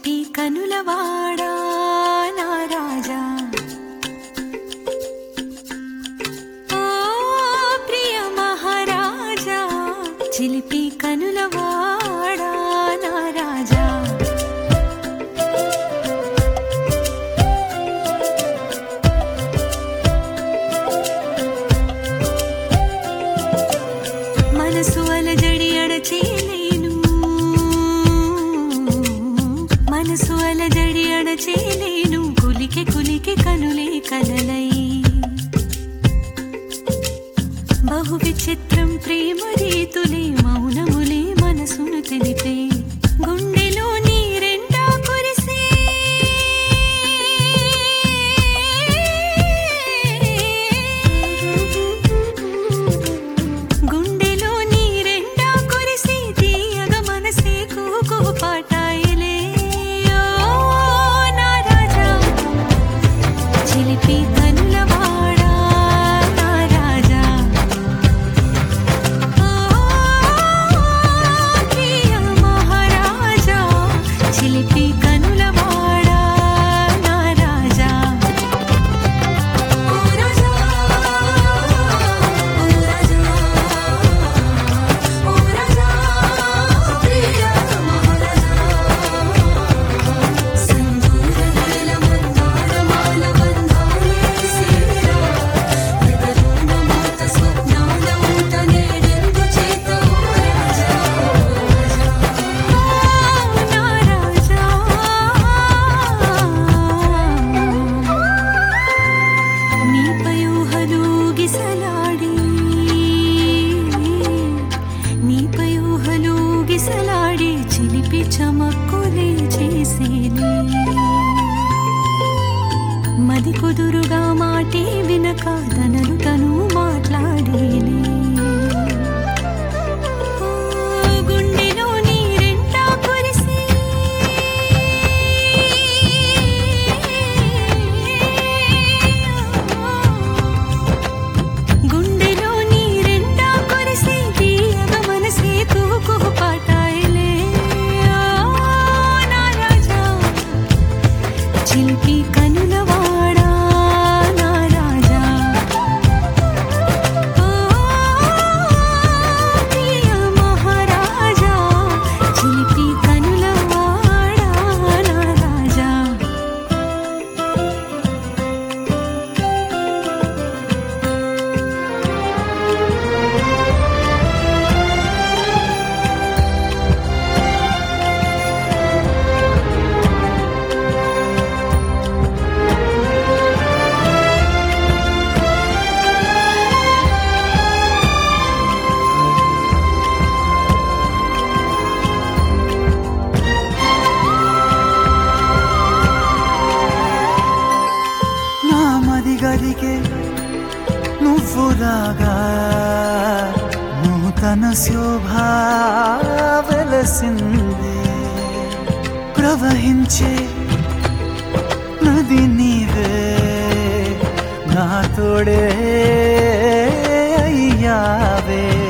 చిలిపి కనులవాడా నా రాజా ఓ ప్రియ మహారాజా చిలిపి కనులవాడా నా రాజా మనసు అలజడి అడచేలేను మనసు అలజడి అడచేలేను కులికి కులికి కనులే కలలై బహు విచిత్రం ప్రేమ రీతులే మౌనములే మనసును తెలిపే గుండెలో నీరెండా కురిసే గుండెలో నీరెండా కురిసి తీయగ మనసే కూకు పాటాయిలే ఓ నా రాజా చిలిపి కనులవాడా నా రాజా ఓ ప్రియ మహారాజా చిలిపి కనులవాడా నా రాజా ఓ రాజా ఓ రాజా ఓ రాజా ప్రియ మహారాజా సందూర నీల మందారమాల బంధాలే సీరా ఎదరున్న మోత స్వప్నాల ఊట నేడెందు చేత ఓ రాజా నా రాజా నీపై ఊహలు గిసలాడి నీపై ఊహలు గిసలాడి చిలిపి చమక్కులే చేసేనే మది కుదురుగా మాటే వినక తనను తను మాట్లాడేనే ఓ గుండెలో నీరెంటా కురిసి గుండెలో నీరెంటా కురిసి తీయగ మనసే కుహు పాటాయిలే నా రాజా చిలిపి కనులవాడా నా రాజా ఓ ప్రియ మహారాజా చిలిపి కనులవాడా నా రాజా నా మది గదికే నువ్వు రాగా నూతన శోభ వెలసింది ప్రవహించే నది నీవే నా తోడే అయ్యావే